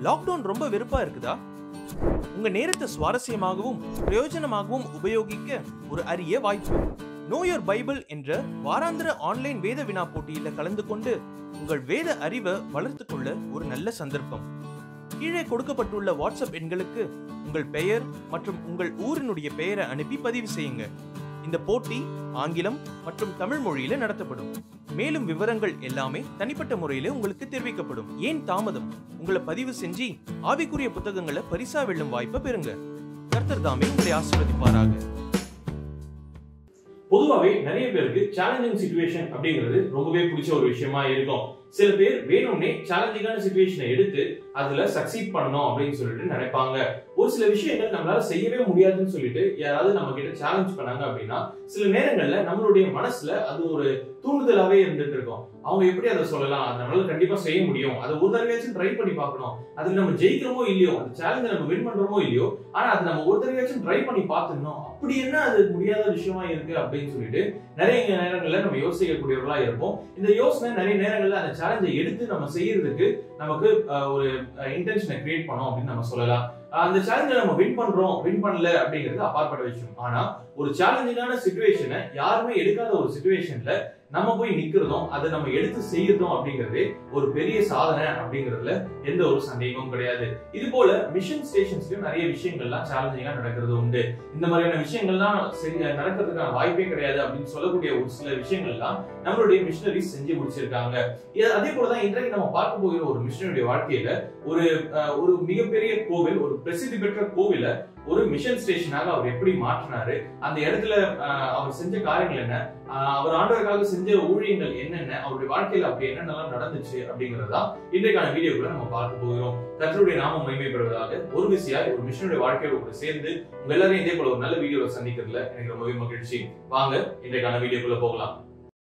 lockdown ரொம்ப வெறுப்பா இருக்குதா உங்க நேரத்தை சுவாரஸ்யமாகவும் பிரயோஜனமாகவும் உபயோகிக்க ஒரு அரிய வாய்ப்பு நோ யோர் பைபிள் என்ற வாராந்திர ஆன்லைன் வேத வினா போட்டியில கலந்து கொண்டு உங்கள் வேத அறிவை வளர்த்துக் கொள்ள ஒரு நல்ல சந்தர்ப்பம் கீழே கொடுக்கப்பட்டுள்ள வாட்ஸ்அப் எண்களுக்கு உங்கள் பெயர் மற்றும் உங்கள் ஊரினுடைய பெயரை அனுப்பி பதிவு செய்யுங்க இந்த போட்டி ஆங்கிலம் மற்றும் தமிழ் மொழியில நடத்தப்படும் மேலும் விவரங்கள் எல்லாமே தனிப்பட்ட முறையில உங்களுக்கு தெரிவிக்கப்படும் ஏன் தாமதம் உங்களை பதிவு செஞ்சு ஆவிக்குரிய புத்தகங்களை பரிசா வெல்லும் வாய்ப்பை பெறுங்க கர்த்தர் தாமே உங்களை ஆசீர்வதிப்பாராக பொதுவாகவே நிறைய பேருக்கு சேலஞ்சிங் சுச்சுவேஷன் அப்படிங்கிறது ரொம்பவே பிடிச்ச ஒரு விஷயமா இருக்கும் சில பேர் வேணும்னே சேலஞ்சிங்கான சுச்சுவேஷனை எடுத்து அதுல சக்சீட் பண்ணணும் அப்படின்னு சொல்லிட்டு நினைப்பாங்க ஒரு சில விஷயங்கள் நம்மளால செய்யவே முடியாதுன்னு சொல்லிட்டு யாராவது நம்ம கிட்ட சேலஞ்ச் பண்ணாங்க அப்படின்னா சில நேரங்கள்ல நம்மளுடைய மனசுல அது ஒரு தூண்டுதலாவே இருந்துட்டு இருக்கும் அவங்க எப்படி அதை சொல்லலாம் அது நம்மளால கண்டிப்பா செய்ய முடியும் அதை ஒரு தடவையாச்சும் ட்ரை பண்ணி பார்க்கணும் அதுல நம்ம ஜெயிக்கிறோமோ இல்லையோ அந்த சேலஞ்சை நம்ம வின் பண்றோமோ இல்லையோ ஆனா அது நம்ம ஒரு தடவையாச்சும் ட்ரை பண்ணி பார்த்துடணும் அப்படி என்ன அது முடியாத விஷயமா இருக்கு அப்படின்னு சொல்லிட்டு நிறைய நேரங்கள்ல நம்ம யோசிக்கக்கூடியவர்களா இருப்போம் இந்த யோசனை நிறைய நேரங்கள்ல அந்த சேலஞ்சை எடுத்து நம்ம செய்யறதுக்கு நமக்கு அஹ், ஒரு இன்டென்ஷனை கிரியேட் பண்ணோம் அப்படின்னு நம்ம சொல்லலாம் அஹ், அந்த சேலஞ்சை நம்ம வின் பண்றோம் வின் பண்ணல அப்படிங்கிறது அப்பாற்பட்ட விஷயம் ஆனா ஒரு சேலஞ்சிங்கான சுச்சுவேஷனை யாருமே எடுக்காத ஒரு சுச்சுவேஷன்ல நம்ம போய் நிக்கிறதும் அதை நம்ம எடுத்து செய்யறதும் அப்படிங்கிறது ஒரு பெரிய சாதனை அப்படிங்கிறதுல எந்த ஒரு சந்தேகமும் கிடையாது இது போல மிஷன் ஸ்டேஷன்ஸ்லயும் நிறைய விஷயங்கள்லாம் சேலஞ்சிங்கா நடக்கிறது உண்டு இந்த மாதிரியான விஷயங்கள்லாம் சரி நடக்கிறதுக்கான வாய்ப்பே கிடையாது அப்படின்னு சொல்லக்கூடிய ஒரு சில விஷயங்கள்லாம் நம்மளுடைய மிஷினரிஸ் செஞ்சு முடிச்சிருக்காங்க இது- அதே போலதான் இன்றைக்கு நம்ம பார்க்க போகிற ஒரு மிஷினருடைய வாழ்க்கையில ஒரு அஹ், ஒரு மிகப்பெரிய கோவில் ஒரு பிரசித்தி பெற்ற கோவில ஒரு மிஷன் ஸ்டேஷனாக அவர் எப்படி மாற்றினாரு அந்த இடத்துல அஹ், அவர் செஞ்ச காரியங்கள் என்ன அஹ், அவர் ஆண்டவருக்காக செஞ்ச ஊழியங்கள் என்னென்ன அவருடைய வாழ்க்கையில அப்படி என்னென்னலாம் நடந்துச்சு அப்படிங்கறதா இன்றைக்கான வீடியோக்குள்ள நம்ம பார்க்க போகிறோம் கர்த்தருடைய நாமம் மகிமைப்படுவதாக ஒரு விசியாய் ஒரு மிஷனுடைய வாழ்க்கையோட கூட சேர்ந்து உங்க எல்லாரையும் இதே போல ஒரு நல்ல வீடியோல சந்திக்கிறதுல எனக்கு ரொம்பவே மகிழ்ச்சி வாங்க இன்றைக்கான வீடியோக்குள்ள போகலாம்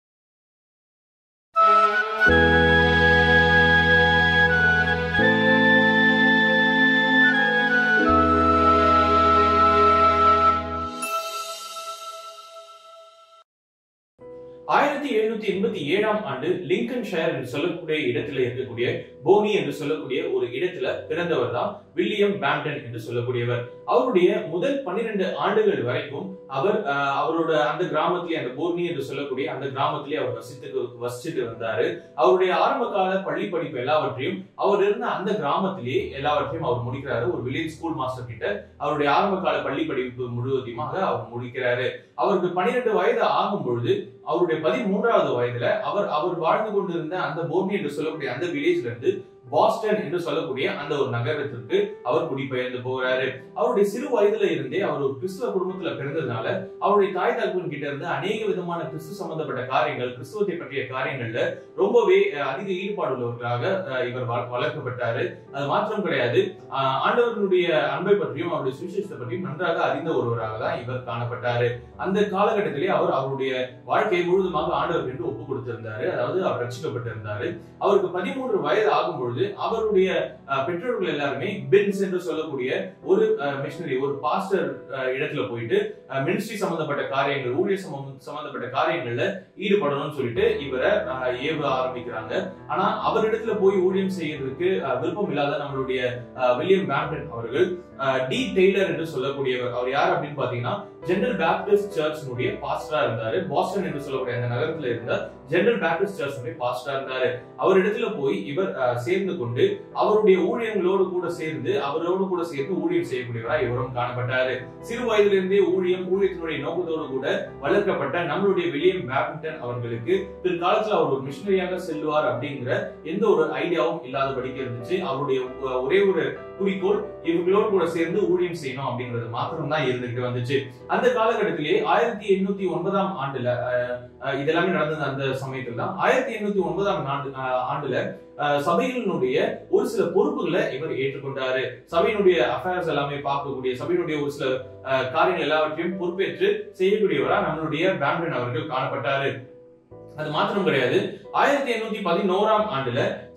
ஆயிரத்தி எழுநூத்தி எண்பத்தி ஏழாம் ஆண்டு லிங்கன் ஷயர் என்று சொல்லக்கூடிய இடத்துல இருக்கக்கூடிய போனி என்று சொல்லக்கூடிய ஒரு இடத்துல பிறந்தவர் தான் வில்லியம் பேம்டன் என்று சொல்லக்கூடியவர் அவருடைய முதல் பன்னிரண்டு ஆண்டுகள் வரைக்கும் அவர் அஹ், அவரோட அந்த கிராமத்திலே அந்த போர்னி என்று சொல்லக்கூடிய அந்த கிராமத்திலே அவர் வசித்து வசிச்சுட்டு வந்தாரு அவருடைய ஆரம்ப கால பள்ளி படிப்பு எல்லாவற்றையும் அவர் இருந்த அந்த கிராமத்திலேயே எல்லாவற்றையும் அவர் முடிக்கிறாரு ஒரு வில்லேஜ் ஸ்கூல் மாஸ்டர் கிட்ட அவருடைய ஆரம்ப கால பள்ளி படிப்பு முழுவதையுமாக அவர் முடிக்கிறாரு அவருக்கு பன்னிரண்டு வயது ஆகும் பொழுது அவருடைய பதிமூன்றாவது வயதுல அவர் அவர் வாழ்ந்து கொண்டிருந்த அந்த போர்னி என்று சொல்லக்கூடிய அந்த வில்லேஜ்ல இருந்து பாஸ்டன் என்று சொல்லக்கூடிய அந்த ஒரு நகரத்திற்கு அவர் குடிபெயர்ந்து போகிறாரு அவருடைய சிறு வயதுல இருந்தே அவர் ஒரு கிறிஸ்துவ குடும்பத்துல பிறந்ததுனால அவருடைய தாய் தகப்பன் கிட்ட இருந்து அநேக விதமான கிறிஸ்து சம்பந்தப்பட்ட காரியங்கள் கிறிஸ்துவத்தை பற்றிய காரியங்கள்ல ரொம்பவே அஹ், அதிக ஈடுபாடு உள்ளவர்களாக அஹ், இவர் வள- வளர்க்கப்பட்டாரு அது மாத்திரம் கிடையாது அஹ், ஆண்டவர்களுடைய அன்பை பற்றியும் அவருடைய சுவிசேஷத்தை பற்றியும் நன்றாக அறிந்த ஒருவராக தான் இவர் காணப்பட்டாரு அந்த காலகட்டத்திலே அவர் அவருடைய வாழ்க்கையை முழுவதுமாக ஆண்டவர் என்று ஒப்பு கொடுத்திருந்தாரு அதாவது அவர் ரட்சிக்கப்பட்டிருந்தாரு அவருக்கு பதிமூன்று வயது ஆகும் பொழுது அவருடைய அஹ், பெற்றோர்கள் எல்லாருமே பின்ஸ் என்று சொல்லக்கூடிய ஒரு மிஷினரி ஒரு பாஸ்டர் இடத்துல போயிட்டு மினிஸ்ட்ரி சம்பந்தப்பட்ட காரியங்கள் ஊழிய சம்பந்த- சம்பந்தப்பட்ட காரியங்கள்ல ஈடுபடணும்னு சொல்லிட்டு இவரை அஹ், ஏவ ஆரம்பிக்கிறாங்க ஆனா அவரிடத்துல போய் ஊழியம் செய்யறதுக்கு அஹ், விருப்பம் இல்லாத நம்மளுடைய அஹ், வில்லியம் பேம்டன் அவர்கள் அஹ், டி டெய்லர் என்று சொல்லக்கூடியவர் அவர் யார் அப்படின்னு பாத்தீங்கன்னா ஜெனரல் பேப்டிஸ்ட் சர்ச்சினுடைய பாஸ்டரா இருந்தாரு பாஸ்டன் என்று சொல்லக்கூடிய அந்த நகரத்துல இருந்த ஜெனரல் பேப்டிஸ்ட் சர்ச்சினுடைய பாஸ்டரா இருந்தாரு அவர் இடத்துல போய் இவர் அஹ், சேர்ந்து கொண்டு அவருடைய ஊழியங்களோடு கூட சேர்ந்து அவரோடு கூட சேர்ந்து ஊழியம் செய்யக்கூடியவராய் இவரும் காணப்பட்டாரு சிறு வயதிலிருந்தே ஊழியம் ஊழியத்தினுடைய நோக்கத்தோடு கூட வளர்க்கப்பட்ட நம்மளுடைய வில்லியம் பேப்டன் அவர்களுக்கு பிற்காலத்துல அவர் ஒரு மிஷினரியாக செல்வார் அப்படிங்கிற எந்த ஒரு ஐடியாவும் இல்லாதபடிக்கு இருந்துச்சு அவருடைய ஒ- ஒரே ஒரு குறிக்கோள் இவங்களோடு கூட சேர்ந்து ஊழியம் செய்யணும் அப்படிங்கிறது மாத்திரம் தான் இருந்துகிட்டு வந்துச்சு அந்த காலகட்டத்திலே ஆயிரத்தி எண்ணூத்தி ஒன்பதாம் ஆண்டுல அஹ், அஹ், இதெல்லாமே நடந்தது அந்த சமயத்துல தான் ஆயிரத்தி எண்ணூத்தி ஒன்பதாம் ஆண்டு அஹ், ஆண்டுல அஹ், சபைகளினுடைய ஒரு சில பொறுப்புகளை இவர் ஏற்றுக்கொண்டாரு சபையினுடைய அஃபேர்ஸ் எல்லாமே பார்க்கக்கூடிய சபையினுடைய ஒரு சில அஹ், காரியங்கள் எல்லாவற்றையும் பொறுப்பேற்று செய்யக்கூடியவரா நம்மளுடைய பிராண்டன் அவர்கள் காணப்பட்டாரு அது மாத்திரம் கிடையாது ஆயிரத்தி எண்ணூத்தி பதினோராம் ஆண்டுல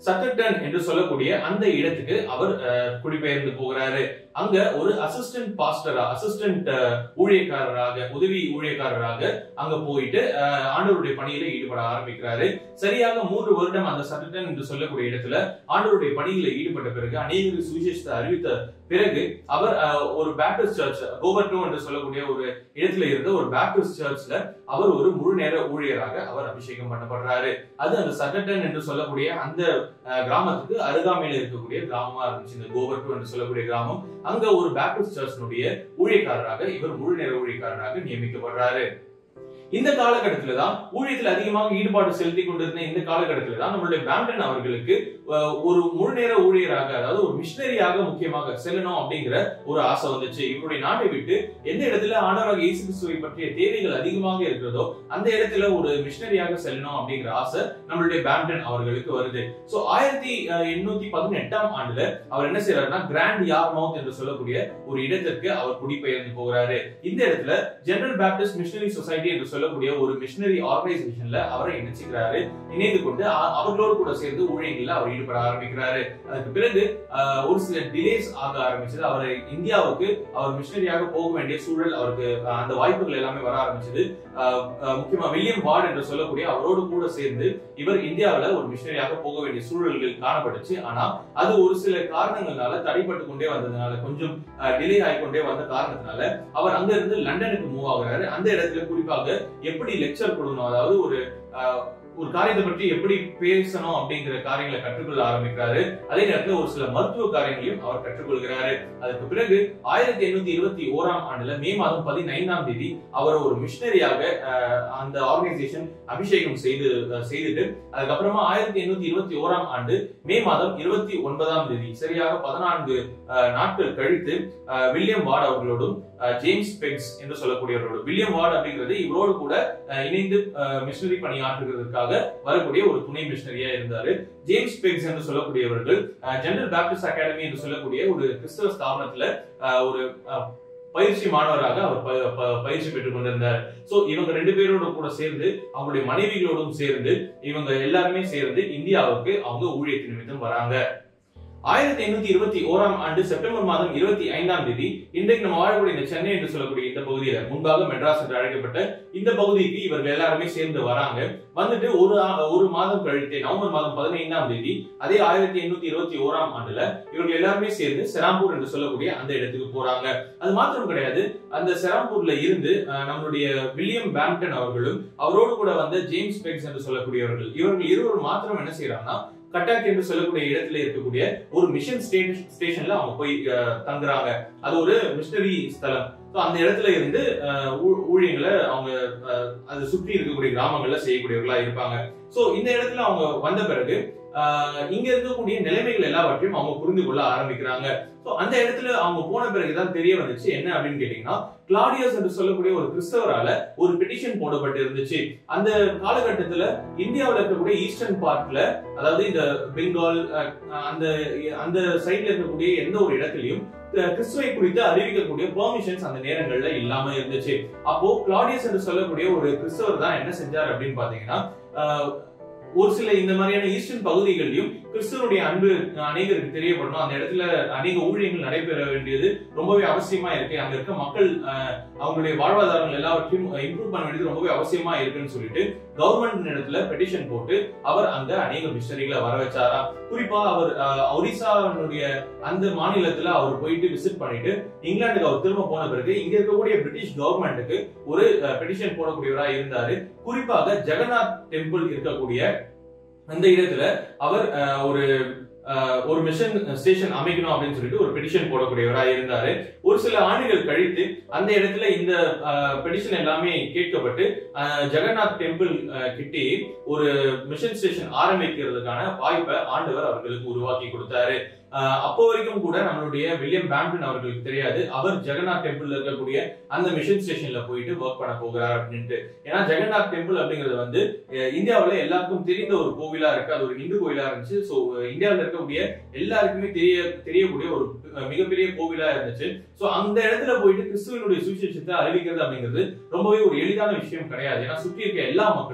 சட்டர்டன் என்று சொல்லக்கூடிய அந்த இடத்துக்கு அவர் அஹ், குடிபெயர்ந்து போகிறாரு அங்க ஒரு அசிஸ்டன்ட் பாஸ்டரா அசிஸ்டன்ட் ஊழியக்காரராக உதவி ஊழியக்காரராக அங்க போயிட்டு அஹ், ஆண்டவருடைய பணியில ஈடுபட ஆரம்பிக்கிறாரு சரியாக மூன்று வருடம் அந்த சட்டர்டன் என்று சொல்லக்கூடிய இடத்துல ஆண்டவருடைய பணியில ஈடுபட்ட பிறகு அநேக சுவிசேஷத்தை அறிவித்த பிறகு அவர் அஹ், ஒரு பேப்டிஸ்ட் சர்ச் கோபர்டோ என்று சொல்லக்கூடிய ஒரு இடத்துல இருந்த ஒரு பேப்டிஸ்ட் சர்ச்ல அவர் ஒரு முழு நேர ஊழியராக அவர் அபிஷேகம் பண்ணப்படுறாரு அது அந்த சட்டர்டன் என்று சொல்லக்கூடிய அந்த அஹ், கிராமத்துக்கு அருகாமையில் இருக்கக்கூடிய கிராமமா இருந்துச்சு இந்த கோபர்டோ என்று சொல்லக்கூடிய கிராமம் அங்க ஒரு பேப்டிஸ்ட் சர்ச்சினுடைய ஊழியக்காரராக இவர் முழு நேர ஊழியக்காரராக நியமிக்கப்படுறாரு இந்த காலகட்டத்துல தான் ஊழியத்தில் அதிகமாக ஈடுபாடு செலுத்தி கொண்டிருந்த இந்த காலகட்டத்துல தான் நம்மளுடைய பேண்டன் அவர்களுக்கு அஹ், ஒரு முழு நேர ஊழியராக அதாவது ஒரு மிஷினரியாக முக்கியமாக செல்லணும் அப்படிங்கிற ஒரு ஆசை வந்துச்சு இவருடைய நாட்டை விட்டு எந்த இடத்துல ஆண்டவராக இயேசு கிறிஸ்துவை பற்றிய தேவைகள் அதிகமாக இருக்கிறதோ அந்த இடத்துல ஒரு மிஷினரியாக செல்லணும் அப்படிங்கிற ஆசை நம்மளுடைய பேண்டன் அவர்களுக்கு வருது சோ ஆயிரத்தி அஹ், எண்ணூத்தி பதினெட்டாம் ஆண்டுல அவர் என்ன செய்யறாருன்னா கிராண்ட் யார்மவுத் என்று சொல்லக்கூடிய ஒரு இடத்திற்கு அவர் குடிபெயர்ந்து போகிறாரு இந்த இடத்துல ஜெனரல் பேப்டிஸ்ட் மிஷனரி சொசைட்டி என்று சொல்லக்கூடிய ஒரு மிஷனரி ஆர்கனைசேஷன்ல அவரை இணைச்சுக்கிறாரு இணைந்து கொண்டு அ- அவர்களோடு கூட சேர்ந்து ஊழியங்கள்ல அவர் ஈடுபட ஆரம்பிக்கிறாரு அதுக்கு பிறகு அஹ், ஒரு சில டிலேஸ் ஆக ஆரம்பிச்சது அவர் இந்தியாவுக்கு அவர் மிஷனரியாக போக வேண்டிய சூழல் அவருக்கு அஹ், அந்த வாய்ப்புகள் எல்லாமே வர ஆரம்பிச்சது அஹ், அஹ், முக்கியமா வில்லியம் வார்டு என்று சொல்லக்கூடிய அவரோடு கூட சேர்ந்து இவர் இந்தியாவுல ஒரு மிஷனரியாக போக வேண்டிய சூழல்கள் காணப்பட்டுச்சு ஆனா அது ஒரு சில காரணங்களால தடைப்பட்டு கொண்டே வந்ததுனால கொஞ்சம் டிலே ஆகிக்கொண்டே வந்த காரணத்தினால அவர் அங்க இருந்து லண்டனுக்கு மூவ் ஆகுறாரு அந்த இடத்துல குறிப்பாக எப்படி லெக்சர் கொடுக்கணும் அதாவது ஒரு அஹ், ஒரு காரியத்தை பற்றி எப்படி பேசணும் அப்படிங்கிற காரியங்களை கற்றுக்கொள்ள ஆரம்பிக்கிறாரு அதே நேரத்துல ஒரு சில மருத்துவ காரியங்களையும் அவர் கற்றுக்கொள்கிறாரு அதுக்கு பிறகு ஆயிரத்தி எண்ணூத்தி இருபத்தி ஓராம் ஆண்டுல மே மாதம் பதினைந்தாம் தேதி அவர் ஒரு மிஷனரியாக அந்த ஆர்கனைசேஷன் அபிஷேகம் செய்து அஹ், செய்துட்டு அதுக்கப்புறமா ஆயிரத்தி எண்ணூத்தி இருபத்தி ஓராம் ஆண்டு மே மாதம் இருபத்தி ஒன்பதாம் தேதி சரியாக பதினான்கு அஹ், நாட்கள் கழித்து அஹ், வில்லியம் வார்டு அவர்களோடும் அஹ், ஜேம்ஸ் பெக்ஸ் என்று சொல்லக்கூடியவரோடு வில்லியம் வார்டு அப்படிங்கிறது இவரோடு கூட அஹ், இணைந்து மிஷனரி பணியாற்றுகிறதுக்காக வரக்கூடிய ஒரு துணை மிஷனரியா இருந்தாரு ஜேம்ஸ் பெக்ஸ் என்று சொல்லக்கூடியவர்கள் ஜெனரல் பேப்டிஸ்ட் அகாடமி என்று சொல்லக்கூடிய ஒரு கிறிஸ்தவ ஸ்தாபனத்துல அஹ், ஒரு அஹ், பயிற்சி மாணவராக அவர் ப- ப- பயிற்சி பெற்றுக் கொண்டிருந்தார் சோ இவங்க ரெண்டு பேரோட கூட சேர்ந்து அவங்களுடைய மனைவிகளோடும் சேர்ந்து இவங்க எல்லாருமே சேர்ந்து இந்தியாவுக்கு அவங்க ஊழியத்தின் நிமித்தம் வராங்க ஆயிரத்தி எண்ணூத்தி இருபத்தி ஓராம் ஆண்டு செப்டம்பர் மாதம் இருபத்தி ஐந்தாம் தேதி இன்றைக்கு நம்ம வாழக்கூடிய இந்த சென்னை என்று சொல்லக்கூடிய இந்த பகுதியில முன்பாக மெட்ராஸ் என்று அழைக்கப்பட்ட இந்த பகுதிக்கு இவர்கள் எல்லாருமே சேர்ந்து வராங்க வந்துட்டு ஒரு ஆ- ஒரு மாதம் கழித்து நவம்பர் மாதம் பதினைந்தாம் தேதி அதே ஆயிரத்தி எண்ணூத்தி இருபத்தி ஓராம் ஆண்டுல இவர்கள் எல்லாருமே சேர்ந்து செராம்பூர் என்று சொல்லக்கூடிய அந்த இடத்துக்கு போறாங்க அது மாத்திரம் கிடையாது அந்த செராம்பூர்ல இருந்து அஹ், நம்மளுடைய வில்லியம் பேம்டன் அவர்களும் அவரோடு கூட வந்த ஜேம்ஸ் பெக்ஸ் என்று சொல்லக்கூடியவர்கள் இவர்கள் இருவர் மாத்திரம் என்ன செய்யறாங்கன்னா கட்டாக் என்று சொல்லக்கூடிய இடத்துல இருக்கக்கூடிய ஒரு மிஷன் ஸ்டேஷன்ல அவங்க போய் அஹ், தங்குறாங்க அது ஒரு மிஷனரி ஸ்தலம் So, அந்த இடத்துல இருந்து அஹ், ஊ- ஊழியங்களை அவங்க அஹ், அது சுற்றி இருக்கக்கூடிய கிராமங்கள்ல செய்யக்கூடியவர்களா இருப்பாங்க சோ இந்த இடத்துல அவங்க வந்த பிறகு அஹ், இங்க இருக்கக்கூடிய நிலைமைகள் எல்லாவற்றையும் அவங்க புரிந்து கொள்ள ஆரம்பிக்கிறாங்க சோ அந்த இடத்துல அவங்க போன பிறகுதான் தெரிய வந்துச்சு என்ன அப்படின்னு கேட்டீங்கன்னா கிளாடியஸ் என்று சொல்லக்கூடிய ஒரு கிறிஸ்தவரால ஒரு பெட்டிஷன் போடப்பட்டு இருந்துச்சு அந்த காலகட்டத்துல இந்தியாவுல இருக்கக்கூடிய ஈஸ்டர்ன் பார்ட்ல அதாவது இந்த பெங்கால் அஹ், அந்த அந்த சைட்ல இருக்கக்கூடிய எந்த ஒரு இடத்துலயும் அஹ், கிறிஸ்துவை குறித்து அறிவிக்கக்கூடிய பெர்மிஷன்ஸ் அந்த நேரங்கள்ல இல்லாம இருந்துச்சு அப்போ கிளாடியஸ் என்று சொல்லக்கூடிய ஒரு கிறிஸ்தவர் தான் என்ன செஞ்சார் அப்படின்னு பாத்தீங்கன்னா அஹ், ஒரு சில இந்த மாதிரியான ஈஸ்டர்ன் பகுதிகளிலும் கிறிஸ்துவனுடைய அன்பு அநேகருக்கு தெரியப்படணும் அந்த இடத்துல அநேக ஊழியங்கள் நடைபெற வேண்டியது ரொம்பவே அவசியமா இருக்கு அங்க இருக்க மக்கள் அஹ், அவங்களுடைய வாழ்வாதாரங்கள் எல்லாவற்றையும் இம்ப்ரூவ் பண்ண வேண்டியது ரொம்பவே அவசியமா இருக்குன்னு சொல்லிட்டு கவர்மெண்ட் இடத்துல பெட்டிஷன் போட்டு அவர் அங்க அநேக மிஷனரிகளை வர வச்சாராம் குறிப்பா அவர் அஹ், ஒரிசாவுடைய அந்த மாநிலத்துல அவர் போயிட்டு விசிட் பண்ணிட்டு இங்கிலாந்துக்கு அவர் திரும்ப போன பிறகு இங்க இருக்கக்கூடிய பிரிட்டிஷ் கவர்மெண்ட்டுக்கு ஒரு பெட்டிஷன் போடக்கூடியவரா இருந்தாரு குறிப்பாக ஜெகநாத் டெம்பிள் இருக்கக்கூடிய அந்த இடத்துல அவர் அஹ், ஒரு அஹ், ஒரு மிஷன் ஸ்டேஷன் அமைக்கணும் அப்படின்னு சொல்லிட்டு ஒரு பெட்டிஷன் போடக்கூடியவரா இருந்தாரு ஒரு சில ஆண்டுகள் கழித்து அந்த இடத்துல இந்த பெட்டிஷன் எல்லாமே கேட்கப்பட்டு அஹ், ஜெகநாத் டெம்பிள் அஹ், கிட்டே ஒரு மிஷன் ஸ்டேஷன் ஆரம்பிக்கிறதுக்கான வாய்ப்பை ஆண்டவர் அவர்களுக்கு உருவாக்கி கொடுத்தாரு அஹ், அப்போ வரைக்கும் கூட நம்மளுடைய வில்லியம் பேம்டன் அவர்களுக்கு தெரியாது அவர் ஜெகநாத் டெம்பிள்ல இருக்கக்கூடிய அந்த மிஷன் ஸ்டேஷன்ல போயிட்டு ஒர்க் பண்ண போகிறார் அப்படின்ட்டு ஏன்னா ஜெகநாத் டெம்பிள் அப்படிங்கிறது வந்து அஹ், இந்தியாவுல எல்லாருக்கும் தெரிந்த ஒரு கோவிலா இருக்கு அது ஒரு இந்து கோவிலா இருந்துச்சு ஸோ இந்தியாவில் இருக்கக்கூடிய எல்லாருக்குமே தெரிய தெரியக்கூடிய ஒரு அஹ், மிகப்பெரிய கோவிலா இருந்துச்சு ஸோ அந்த இடத்துல போயிட்டு கிறிஸ்துவனுடைய சுவிசேஷத்தை அறிவிக்கிறது அப்படிங்கிறது ரொம்பவே ஒரு எளிதான விஷயம் கிடையாது ஏன்னா சுற்றி இருக்க எல்லா மக்களும்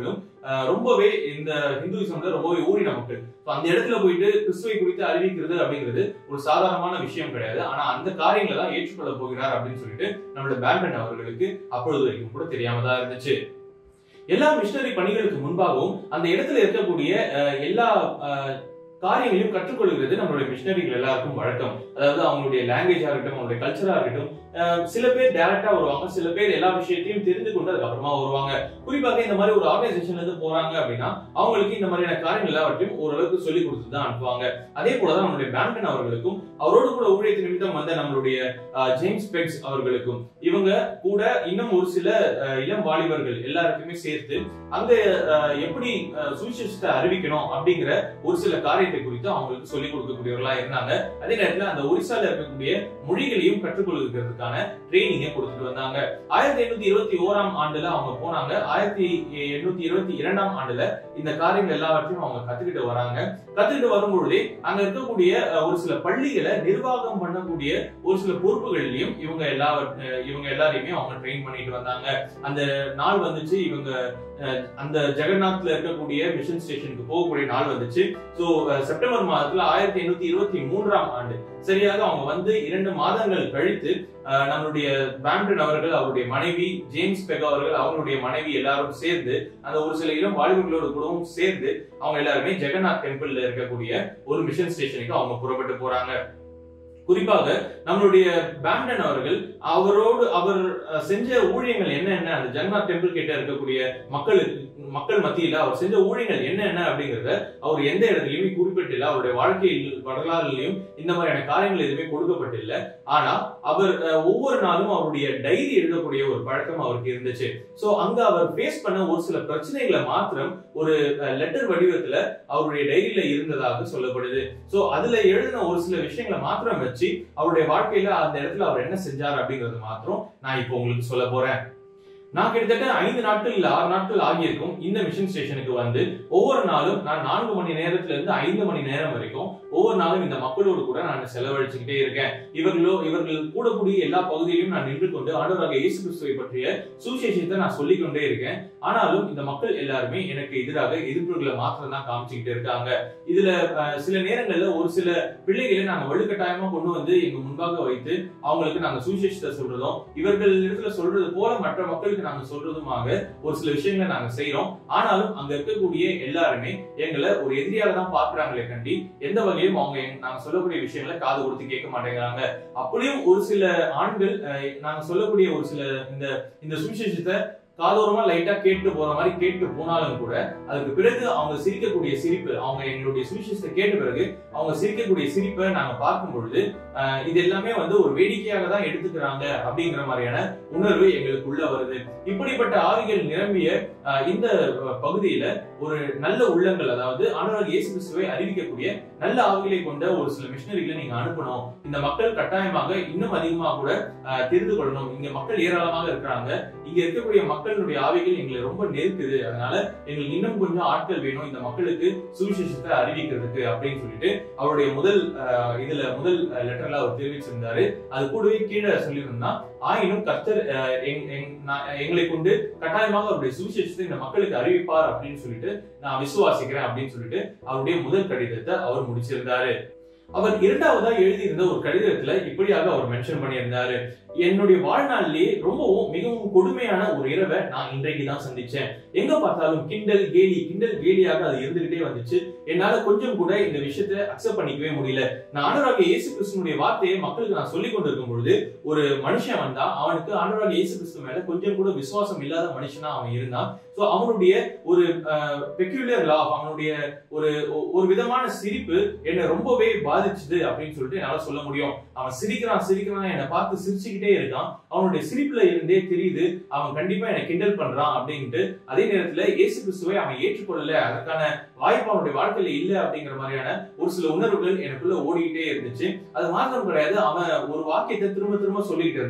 அஹ், ரொம்பவே இந்த ஹிந்துவிசம்ல ரொம்பவே ஊறின மக்கள் So, அந்த இடத்துல போயிட்டு கிறிஸ்துவை குறித்து அறிவிக்கிறது அப்படிங்கிறது ஒரு சாதாரணமான விஷயம் கிடையாது ஆனா அந்த காரியங்களை தான் ஏற்றுக்கொள்ள போகிறார் அப்படின்னு சொல்லிட்டு நம்மளோட பேண்டன் அவர்களுக்கு அப்பொழுது வரைக்கும் கூட தெரியாம தான் இருந்துச்சு எல்லா மிஷனரி பணிகளுக்கு முன்பாகவும் அந்த இடத்துல இருக்கக்கூடிய அஹ், எல்லா அஹ், காரியங்களையும் கற்றுக்கொள்கிறது நம்மளுடைய மிஷனரிகள் எல்லாருக்கும் வழக்கம் அதாவது அவங்களுடைய லாங்குவேஜா இருக்கட்டும் அவங்களுடைய கல்ச்சரா இருக்கட்டும் அஹ், சில பேர் டைரக்டா வருவாங்க சில பேர் எல்லா விஷயத்தையும் தெரிந்து கொண்டு அதுக்கப்புறமா வருவாங்க குறிப்பாக இந்த மாதிரி ஒரு ஆர்கனைசேஷன்ல இருந்து போறாங்க அப்படின்னா அவங்களுக்கு இந்த மாதிரியான காரியங்கள் எல்லாவற்றையும் ஓரளவுக்கு சொல்லி கொடுத்து தான் அனுப்புவாங்க அதே போலதான் நம்மளுடைய பேண்டன் அவர்களுக்கும் அவரோடு கூட ஊழியத்து நிமித்தம் வந்த நம்மளுடைய அஹ், ஜேம்ஸ் பெக்ஸ் அவர்களுக்கும் இவங்க கூட இன்னும் ஒரு சில அஹ், இளம் வாலிபர்கள் எல்லாருக்குமே சேர்த்து அங்க அஹ், எப்படி அஹ், சுவிசேஷத்தை அறிவிக்கணும் அப்படிங்கிற ஒரு சில காரியத்தை குறித்து அவங்களுக்கு சொல்லிக் கொடுக்கக்கூடியவர்களா இருந்தாங்க அதே நேரத்துல அந்த ஒரிசால இருக்கக்கூடிய மொழிகளையும் கற்றுக்கொள்கிறதுக்கான ட்ரைனிங்கை கொடுத்துட்டு வந்தாங்க ஆயிரத்தி எண்ணூத்தி இருபத்தி ஓராம் ஆண்டுல அவங்க போனாங்க ஆயிரத்தி எண்ணூத்தி இருபத்தி இரண்டாம் ஆண்டுல இந்த காரியங்கள் எல்லாவற்றையும் அவங்க கத்துக்கிட்டு வராங்க கத்துக்கிட்டு வரும்பொழுதே அங்க இருக்கக்கூடிய அஹ், ஒரு சில பள்ளிகளை நிர்வாகம் பண்ணக்கூடிய ஒரு சில பொறுப்புகள்லயும் இவங்க எல்லா அஹ், இவங்க எல்லாரையுமே அவங்க ட்ரெயின் பண்ணிட்டு வந்தாங்க அந்த நாள் வந்துச்சு இவங்க அஹ், அந்த ஜெகநாத்ல இருக்கக்கூடிய மிஷன் ஸ்டேஷனுக்கு போகக்கூடிய நாள் வந்துச்சு சோ செப்டம்பர் மாதத்துல ஆயிரத்தி எண்ணூத்தி இருபத்தி மூன்றாம் ஆண்டு சரியாக அவங்க வந்து இரண்டு மாதங்கள் கழித்து அஹ், நம்மளுடைய பேம்டன் அவர்கள் அவருடைய மனைவி ஜேம்ஸ் பெக் அவர்கள் அவங்களுடைய மனைவி எல்லாரும் சேர்ந்து அந்த ஒரு சில இளம் வாலிபர்களோட கூடவும் சேர்ந்து அவங்க எல்லாருமே ஜெகநாத் டெம்பிள்ல இருக்கக்கூடிய ஒரு மிஷன் ஸ்டேஷனுக்கு அவங்க புறப்பட்டு போறாங்க குறிப்பாக நம்மளுடைய பேண்டன் அவர்கள் அவரோடு அவர் அஹ், செஞ்ச ஊழியங்கள் என்ன என்ன அந்த ஜெகநாத் டெம்பிள் கிட்ட இருக்கக்கூடிய மக்களுக்கு மக்கள் மத்தியில அவர் செஞ்ச ஊழியங்கள் என்ன என்ன அப்படிங்கறத அவர் எந்த இடத்துலயுமே குறிப்பிட்டில்ல அவருடைய வாழ்க்கையில் வரலாறுலயும் இந்த மாதிரியான காரியங்கள் எதுவுமே கொடுக்கப்பட்டில்ல ஆனா அவர் அஹ், ஒவ்வொரு நாளும் அவருடைய டைரி எழுதக்கூடிய ஒரு பழக்கம் அவருக்கு இருந்துச்சு சோ அங்க அவர் ஃபேஸ் பண்ண ஒரு சில பிரச்சனைகளை மாத்திரம் ஒரு லெட்டர் வடிவத்துல அவருடைய டைரியில இருந்ததாக சொல்லப்படுது சோ அதுல எழுதின ஒரு சில விஷயங்களை மாத்திரம் வச்சு அவருடைய வாழ்க்கையில அந்த இடத்துல அவர் என்ன செஞ்சார் அப்படிங்கறது மாத்திரம் நான் இப்போ உங்களுக்கு சொல்ல போறேன் நான் கிட்டத்தட்ட ஐந்து நாட்கள் இல்ல ஆறு நாட்கள் ஆகியிருக்கும் இந்த மிஷன் ஸ்டேஷனுக்கு வந்து ஒவ்வொரு நாளும் நான் நான்கு மணி நேரத்துல இருந்து ஐந்து மணி நேரம் வரைக்கும் ஒவ்வொரு நாளும் இந்த மக்களோடு கூட நான் செலவழிச்சுக்கிட்டே இருக்கேன் இவர்களோ இவர்கள் கூடக்கூடிய எல்லா பகுதியிலும் நான் நின்று கொண்டு ஆண்டவராக இயேசு கிறிஸ்துவை பற்றிய சுவிசேஷத்தை நான் சொல்லிக் கொண்டே இருக்கேன் ஆனாலும் இந்த மக்கள் எல்லாருமே எனக்கு எதிராக எதிர்ப்புகளை மாத்திரம் தான் காமிச்சுக்கிட்டு இருக்காங்க இதுல அஹ், சில நேரங்கள்ல ஒரு சில பிள்ளைகளை நாங்க வலுக்கட்டாயமா கொண்டு வந்து எங்க முன்பாக வைத்து அவங்களுக்கு நாங்க சுவிசேஷத்தை சொல்றதும் இவர்கள் இடத்துல சொல்றது போல மற்ற மக்களுக்கு நாங்க சொல்றதுமாக ஒரு சில விஷயங்களை நாங்க செய்றோம் ஆனாலும் அங்க இருக்கக்கூடிய எல்லாருமே எங்களை ஒரு எதிரியாக தான் பாக்குறாங்களே கண்டி எந்த வகையிலும் அவங்க எங்க- நாங்க சொல்லக்கூடிய விஷயங்களை காது கொடுத்து கேட்க மாட்டேங்கிறாங்க அப்படியும் ஒரு சில ஆண்கள் அஹ், நாங்க சொல்லக்கூடிய ஒரு சில இந்த இந்த சுவிசேஷத்தை காதோரமா லைட்டா கேட்டு போற மாதிரி கேட்டு போனாலும் கூட அதுக்கு பிறகு அவங்க சிரிக்கக்கூடிய சிரிப்பு அவங்க எங்களுடைய சுவிசேஷத்தை கேட்ட பிறகு அவங்க சிரிக்கக்கூடிய சிரிப்பை நாங்க பார்க்கும் பொழுது அஹ், இது எல்லாமே வந்து ஒரு வேடிக்கையாக தான் எடுத்துக்கிறாங்க அப்படிங்கிற மாதிரியான உணர்வு எங்களுக்குள்ள வருது இப்படிப்பட்ட ஆவிகள் நிரம்பிய அஹ், இந்த அஹ், பகுதியில ஒரு நல்ல உள்ளங்கள் அதாவது ஆண்டவர் இயேசு கிறிஸ்துவை அறிவிக்கக்கூடிய நல்ல ஆவிகளை கொண்ட ஒரு சில மிஷினரிகளை நீங்க அனுப்பணும் இந்த மக்கள் கட்டாயமாக இன்னும் அதிகமாக கூட அஹ், தெரிந்து கொள்ளணும் இங்க மக்கள் ஏராளமாக இருக்கிறாங்க இங்க இருக்கக்கூடிய மக்களுடைய ஆவிகள் எங்களை ரொம்ப நெருக்குது அதனால எங்களுக்கு இன்னும் கொஞ்சம் ஆட்கள் வேணும் இந்த மக்களுக்கு சுவிசேஷத்தை அறிவிக்கிறதுக்கு அப்படின்னு சொல்லிட்டு அவருடைய முதல் அஹ், இதுல முதல் லெட்டர்ல அவர் தெரிவிச்சிருந்தாரு அது கூடவே கீழே சொல்லியிருந்தா ஆயினும் கர்த்தர் அஹ், எங்- எங்- நான் எங்களை கொண்டு கட்டாயமாக அவருடைய சுவிசேஷத்தை இந்த மக்களுக்கு அறிவிப்பார் அப்படின்னு சொல்லிட்டு நான் விசுவாசிக்கிறேன் அப்படின்னு சொல்லிட்டு அவருடைய முதல் கடிதத்தை அவர் முடிச்சிருந்தாரு அவர் இரண்டாவதா எழுதியிருந்த ஒரு கடிதத்துல இப்படியாக அவர் மென்ஷன் பண்ணியிருந்தாரு என்னுடைய வாழ்நாளிலேயே ரொம்பவும் மிகவும் கொடுமையான ஒரு இரவை நான் இன்றைக்கு தான் சந்திச்சேன் எங்க பார்த்தாலும் கிண்டல் கேலி கிண்டல் கேலியாக அது இருந்துகிட்டே வந்துச்சு என்னால கொஞ்சம் கூட இந்த விஷயத்தை அக்செப்ட் பண்ணிக்கவே முடியல நான் ஆண்டவராக இயேசு கிறிஸ்துனுடைய வார்த்தையை மக்களுக்கு நான் சொல்லிக் கொண்டிருக்கும் பொழுது ஒரு மனுஷன் வந்தா அவனுக்கு ஆண்டவராக இயேசு கிறிஸ்து மேல கொஞ்சம் கூட விசுவாசம் இல்லாத மனுஷனா அவன் இருந்தான் சோ அவனுடைய ஒரு பெக்யூலியர் லா அவனுடைய ஒரு ஒரு விதமான சிரிப்பு என்னை ரொம்பவே பாதிச்சுது அப்படின்னு சொல்லிட்டு என்னால சொல்ல முடியும் அவன் சிரிக்கிறான் சிரிக்கிறான் என்னை பார்த்து சிரிச்சுக்கிட்டே இருக்கான் அவனுடைய சிரிப்புல இருந்தே தெரியுது அவன் கண்டிப்பா என்னை கிண்டல் பண்றான் அப்படின்ட்டு அதே நேரத்துல இயேசு கிறிஸ்துவை அவன் ஏற்றுக்கொள்ளல அதற்கான வாய்ப்பு அவனுடைய வாழ்க்கையில இல்ல அப்படிங்கிற மாதிரியான ஒரு சில உணர்வுகள் எனக்குள்ள ஓடிக்கிட்டே இருந்துச்சு அது மாத்திரம் கிடையாது அவன் ஒரு வாக்கியத்தை திரும்ப திரும்ப சொல்லிட்டு இருந்தான்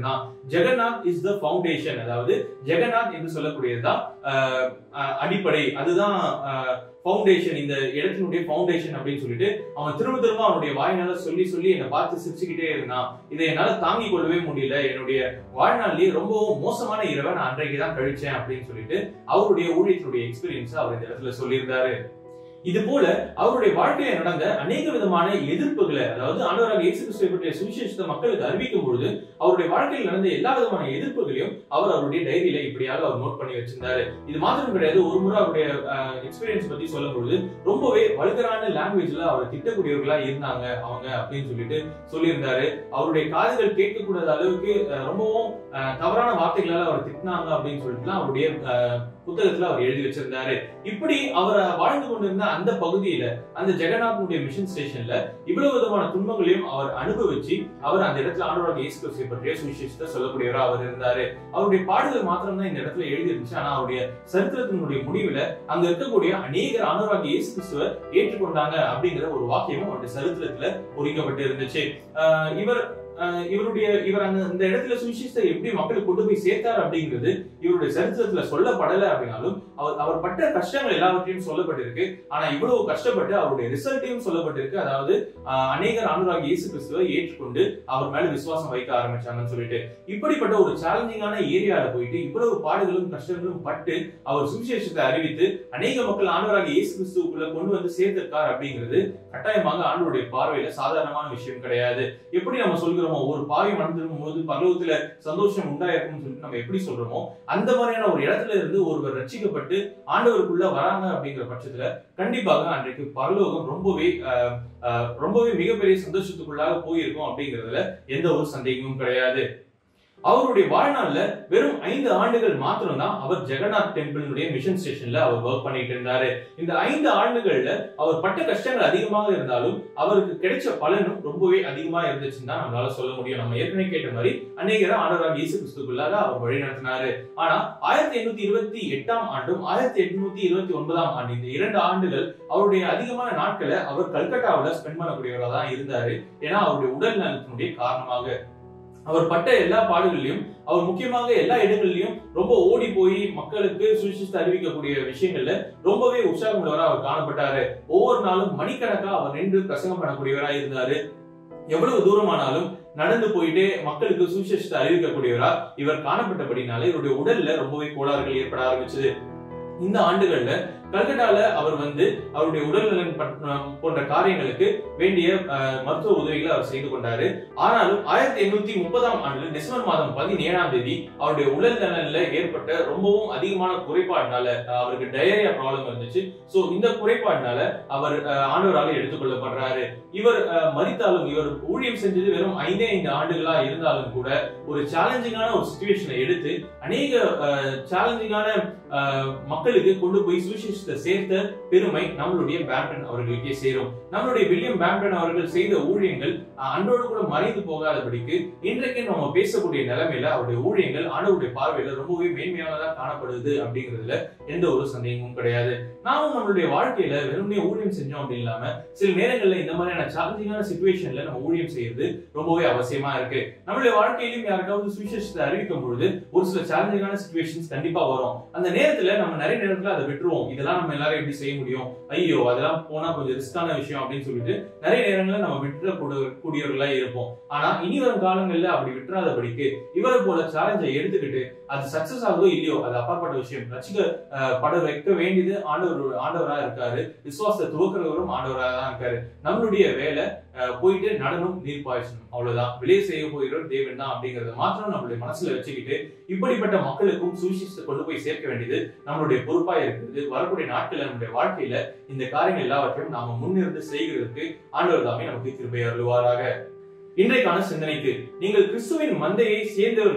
ஜெகநாத் இஸ் த ஃபவுண்டேஷன் அதாவது ஜெகநாத் என்று சொல்லக்கூடியதுதான் ஆஹ், ஆஹ், அடிப்படை அதுதான் ஃபவுண்டேஷன் இந்த இடத்தினுடைய ஃபவுண்டேஷன் அப்படின்னு சொல்லிட்டு அவன் திரும்ப திரும்ப அவனுடைய வாயினால சொல்லி சொல்லி என்னை பார்த்து சிரிச்சுக்கிட்டே இருந்தான் இதை என்னால தாங்கிக் கொள்ளவே முடியல என்னுடைய வாழ்நாள்லயே ரொம்பவும் மோசமான இரவை நான் அன்றைக்கு தான் கழிச்சேன் அப்படின்னு சொல்லிட்டு அவருடைய ஊழியத்தினுடைய எக்ஸ்பீரியன்ஸ் அவர் இந்த இடத்துல சொல்லியிருந்தாரு இது போல அவருடைய வாழ்க்கையில நடந்த அநேக விதமான எதிர்ப்புகளை அதாவது ஆண்டவராக இயேசு கிறிஸ்துவை பற்றிய சுவிசேஷத்தை மக்களுக்கு அறிவிக்கும் பொழுது அவருடைய வாழ்க்கையில் நடந்த எல்லா விதமான எதிர்ப்புகளையும் அவர் அவருடைய டைரியில இப்படியாக அவர் நோட் பண்ணி வச்சிருந்தாரு இது மாத்திரம் கிடையாது ஒரு முறை அவருடைய எக்ஸ்பீரியன்ஸ் பத்தி சொல்லும் பொழுது ரொம்பவே வல்கரான லாங்குவேஜ்ல அவர் திட்டக்கூடியவர்களா இருந்தாங்க அவங்க அப்படின்னு சொல்லிட்டு சொல்லியிருந்தாரு அவருடைய காதுகள் கேட்கக்கூடாத அளவுக்கு அஹ், ரொம்பவும் அஹ், தவறான வார்த்தைகளால அவர் திட்டினாங்க அப்படின்னு சொல்லிட்டு அவருடைய அஹ், புத்தகத்துல அவர் எழுதி வச்சிருந்தாரு இப்படி அவர் வாழ்ந்து கொண்டிருந்த அந்த பகுதியில அந்த ஜெகநாதனுடைய மிஷன் ஸ்டேஷன்ல இவ்வளவு விதமான துன்பங்களையும் அவர் அனுபவிச்சு அவர் அந்த இடத்துல ஆண்டவராக இயேசு கிறிஸ்துவை பற்றிய சுவிசேஷத்தை சொல்லக்கூடியவரா அவர் இருந்தாரு அவருடைய பாடுகள் மாத்திரம் தான் இந்த இடத்துல எழுதி இருந்துச்சு ஆனா அவருடைய சரித்திரத்தினுடைய முடிவுல அங்க இருக்கக்கூடிய அநேகர் ஆண்டவராக இயேசு கிறிஸ்துவை ஏற்றுக்கொண்டாங்க அப்படிங்கிற ஒரு வாக்கியமும் அவருடைய சரித்திரத்துல பொறிக்கப்பட்டு இருந்துச்சு ஆஹ் இவர் ஆஹ் இவருடைய இவர் அந்த இந்த இடத்துல சுவிசேஷத்தை எப்படி மக்களுக்கு கொண்டு போய் சேர்த்தார் அப்படிங்கிறது இவருடைய சரித்திரத்துல சொல்லப்படல அப்படின்னாலும் அவர் அவர் பட்ட கஷ்டங்கள் எல்லாவற்றையும் சொல்லப்பட்டிருக்கு ஆனா இவ்வளவு கஷ்டப்பட்டு அவருடைய ரிசல்ட்டையும் சொல்லப்பட்டிருக்கு அதாவது ஆஹ் அநேகர் ஆண்டவராக இயேசு கிறிஸ்துவை ஏற்றுக்கொண்டு அவர் மேல விசுவாசம் வைக்க ஆரம்பிச்சாங்கன்னு சொல்லிட்டு இப்படிப்பட்ட ஒரு சேலஞ்சிங்கான ஏரியால போயிட்டு இவ்வளவு பாடுகளும் கஷ்டங்களும் பட்டு அவர் சுவிசேஷத்தை அறிவித்து அநேக மக்கள் ஆண்டவராக இயேசு கிறிஸ்துவுக்குள்ள கொண்டு வந்து சேர்த்திருக்கார் அப்படிங்கிறது கட்டாயமாக ஆண்டவருடைய பார்வையில சாதாரணமான விஷயம் கிடையாது எப்படி நம்ம சொல்கிறோமோ ஒரு பாவி மணந்திருக்கும் போது பரலோகத்துல சந்தோஷம் உண்டாயிருக்கும்னு சொல்லிட்டு நம்ம எப்படி சொல்றோமோ அந்த மாதிரியான ஒரு இடத்துல இருந்து ஒருவர் ரட்சிக்கப்பட்டு ஆண்டவருக்குள்ள வராங்க அப்படிங்கிற பட்சத்துல கண்டிப்பாக அன்றைக்கு பரலோகம் ரொம்பவே ஆஹ், ஆஹ், ரொம்பவே மிகப்பெரிய சந்தோஷத்துக்குள்ளாக போயிருக்கும் அப்படிங்கிறதுல எந்த ஒரு சந்தேகமும் கிடையாது அவருடைய வாழ்நாள்ல வெறும் ஐந்து ஆண்டுகள் மாத்திரம்தான் அவர் ஜெகநாத் டெம்பிளினுடைய மிஷன் ஸ்டேஷன்ல அவர் ஒர்க் பண்ணிட்டு இருந்தாரு இந்த ஐந்து ஆண்டுகள்ல அவர் பட்ட கஷ்டங்கள் அதிகமாக இருந்தாலும் அவருக்கு கிடைச்ச பலனும் ரொம்பவே அதிகமா இருந்துச்சுன்னு தான் நம்மளால சொல்ல முடியும் நம்ம ஏற்கனவே கேட்ட மாதிரி அநேகரை ஆண்டவராக இயேசு கிறிஸ்துக்குள்ளாக அவர் வழி நடத்தினாரு ஆனா ஆயிரத்தி எண்ணூத்தி இருபத்தி எட்டாம் ஆண்டும் ஆயிரத்தி எட்நூத்தி இருபத்தி ஒன்பதாம் ஆண்டு இந்த இரண்டு ஆண்டுகள் அவருடைய அதிகமான நாட்களை அவர் கல்கட்டாவுல ஸ்பெண்ட் பண்ணக்கூடியவராக தான் இருந்தாரு ஏன்னா அவருடைய உடல் நலத்தினுடைய காரணமாக அவர் பட்ட எல்லா பாடுகள்லயும் அவர் முக்கியமாக எல்லா இடங்கள்லயும் ரொம்ப ஓடி போய் மக்களுக்கு சுவிசேஷத்தை அறிவிக்கக்கூடிய விஷயங்கள்ல ரொம்பவே உற்சாகம் உள்ளவரா அவர் காணப்பட்டாரு ஒவ்வொரு நாளும் மணிக்கணக்கா அவர் நின்று பிரசங்கம் பண்ணக்கூடியவரா இருந்தாரு எவ்வளவு தூரமானாலும் நடந்து போயிட்டு மக்களுக்கு சுவிசேஷத்தை அறிவிக்கக்கூடியவரா இவர் காணப்பட்டபடினால இவருடைய உடல்ல ரொம்பவே கோளாறுகள் ஏற்பட ஆரம்பிச்சது இந்த ஆண்டுகள்ல கல்கட்டால அவர் வந்து அவருடைய உடல்நலன் பற்ற- போன்ற காரியங்களுக்கு வேண்டிய அஹ், மருத்துவ உதவிகளை அவர் செய்து கொண்டாரு ஆனாலும் ஆயிரத்தி எண்ணூத்தி முப்பதாம் ஆண்டு டிசம்பர் மாதம் பதினேழாம் தேதி அவருடைய உடல் நலன்ல ஏற்பட்ட ரொம்பவும் அதிகமான குறைபாடுனால அஹ், அவருக்கு டயரியா ப்ராப்ளம் இருந்துச்சு சோ இந்த குறைபாடுனால அவர் அஹ், ஆண்டவரால எடுத்துக்கொள்ளப்படுறாரு இவர் அஹ், மரித்தாலும் இவர் ஊழியம் செஞ்சது வெறும் ஐந்தே ஐந்து ஆண்டுகளா இருந்தாலும் கூட ஒரு சேலஞ்சிங்கான ஒரு சுச்சுவேஷனை எடுத்து அநேக சேலஞ்சிங்கான மக்களுக்கு கொண்டு போய் சுவிசேஷத்தை சேர்த்த பெருமை நம்மளுடைய பேம்டன் அவர்களுக்கே சேரும் நம்மளுடைய வில்லியம் பேம்டன் அவர்கள் செய்த ஊழியங்கள் அஹ், அன்றோடு கூட மறைந்து போகாதபடிக்கு இன்றைக்கு நம்ம பேசக்கூடிய நிலைமையில அவருடைய ஊழியங்கள் ஆண்டவருடைய பார்வையில ரொம்பவே மேன்மையானதா காணப்படுது அப்படிங்கிறதுல எந்த ஒரு சந்தேகமும் கிடையாது நாமும் நம்மளுடைய வாழ்க்கையில வெறுமனே ஊழியம் செஞ்சோம் அப்படி இல்லாம சில நேரங்கள்ல இந்த மாதிரியான சேலஞ்சிங்கான சுச்சுவேஷன்ல நம்ம ஊழியம் செய்யறது ரொம்பவே அவசியமா இருக்கு நம்மளுடைய வாழ்க்கையிலும் யாருக்காவது சுவிசேஷத்தை அறிவிக்கும் பொழுது ஒரு சில சேலஞ்சிங்கான சுச்சுவேஷன்ஸ் கண்டிப்பா வரும் அந்த நேரத்துல நம்ம நிறைய நேரத்துல அதை விட்டுருவோம் இதெல்லாம் நம்ம எல்லாரும் எப்படி செய்ய முடியும் ஐயோ அதெல்லாம் போனா கொஞ்சம் ரிஸ்கான விஷயம் அப்படின்னு சொல்லிட்டு நிறைய நேரங்கள்ல நம்ம விட்டுற கூடியவர்களா இருப்போம் ஆனா இனி வரும் காலங்கள்ல அப்படி விட்டுறாதபடிக்கு இவரை போல சேலஞ்சை எடுத்துக்கிட்டு அது சக்சஸ் ஆகுதோ இல்லையோ அது அப்பாற்பட்ட விஷயம் ரசிக்க அஹ், பட வைக்க வேண்டியது ஆண்டவர் ஆண்டவரா இருக்காரு விசுவாசத்தை துவக்கிறவரும் ஆண்டவரா தான் இருக்காரு நம்மளுடைய வேலை அஹ், போயிட்டு நடனம் நீர் பாய்ச்சணும் அவ்வளவுதான் விலை செய்ய போகிறவர் தேவன் தான் அப்படிங்கறத மாத்திரம் நம்மளுடைய மனசுல வச்சுக்கிட்டு இப்படிப்பட்ட மக்களுக்கும் சுவிசேஷத்தை கொண்டு போய் சேர்க்க வேண்டியது நம்மளுடைய பொறுப்பா இருக்குது வரக்கூடிய நாட்கள்ல நம்முடைய வாழ்க்கையில இந்த காரியங்கள் எல்லாவற்றையும் நாம முன்னிருந்து செய்கிறதுக்கு ஆண்டவர் தாமே நமக்கு கிருபை அருள்வாராக இன்றைக்கான சிந்தனைக்கு நீங்கள் கிறிஸ்துவின் மந்தையை சேர்ந்தவர்கள் எனில்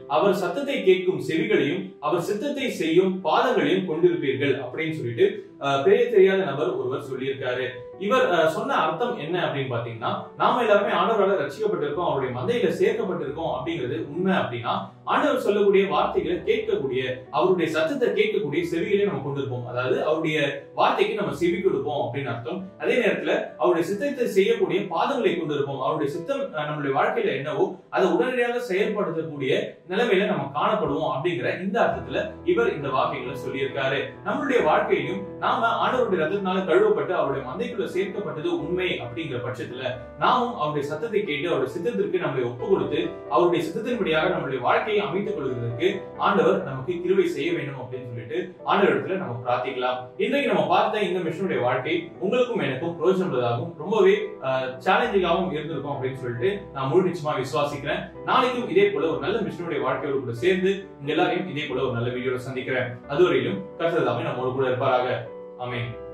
அவர் சத்தத்தை கேட்கும் செவிகளையும் அவர் சித்தத்தை செய்யும் பாதங்களையும் கொண்டிருப்பீர்கள் அப்படின்னு சொல்லிட்டு அஹ், பெரிய தெரியாத நபர் ஒருவர் சொல்லியிருக்காரு இவர் அஹ், சொன்ன அர்த்தம் என்ன அப்படின்னு பாத்தீங்கன்னா நாம எல்லாருமே ஆண்டவரால ரட்சிக்கப்பட்டிருக்கோம் அவருடைய மந்தையில சேர்க்கப்பட்டிருக்கோம் அப்படிங்கிறது உண்மை அப்படின்னா ஆண்டவர் சொல்லக்கூடிய வார்த்தைகளை கேட்கக்கூடிய அவருடைய சத்தத்தை கேட்கக்கூடிய செவிகளை நம்ம கொண்டிருப்போம் அதாவது அவருடைய வார்த்தைக்கு நம்ம செவி கொடுப்போம் அப்படின்னு அர்த்தம் அதே நேரத்துல அவருடைய சித்தத்தை செய்யக்கூடிய பாதங்களை கொண்டிருப்போம் அவருடைய சித்தம் அஹ், நம்மளுடைய வாழ்க்கையில என்னவோ அதை உடனடியாக செயல்படுத்தக்கூடிய நிலைமையில நம்ம காணப்படுவோம் அப்படிங்கிற இந்த அர்த்தத்துல இவர் இந்த வார்த்தைகளை சொல்லியிருக்காரு நம்மளுடைய வாழ்க்கையிலும் நாம ஆண்டவருடைய ரத்தத்தினால கழுவப்பட்டு அவருடைய மந்தைக்குள்ள சேர்க்கப்பட்டது உண்மை அப்படிங்கிற பட்சத்துல நாமும் அவருடைய சத்தத்தை கேட்டு அவருடைய சித்தத்திற்கு நம்மளை ஒப்பு கொடுத்து அவருடைய சித்தத்தின்படியாக நம்மளுடைய வாழ்க்கையை அமைத்துக் கொள்வதற்கு ஆண்டவர் நமக்கு கிருவை செய்ய வேண்டும் அப்படின்னு சொல்லிட்டு ஆண்டவரிடத்துல நம்ம பிரார்த்திக்கலாம் இன்றைக்கு நம்ம பார்த்த இந்த மிஷனுடைய வாழ்க்கை உங்களுக்கும் எனக்கும் பிரயோஜனமுள்ளதாகவும் ரொம்பவே சேலஞ்சிங்காகவும் இருந்திருக்கும் அப்படின்னு சொல்லிட்டு நான் முழு நிச்சயமா விசுவாசிக்கிறேன் நாளைக்கும் இதே போல ஒரு நல்ல மிஷனுடைய வாழ்க்கையோடு கூட சேர்ந்து உங்க எல்லாரையும் இதே போல ஒரு நல்ல வீடியோல சந்திக்கிறேன் அதுவரையிலும் கருத்ததாமே நம்மோடு கூட இருப்பாராக ஆமென்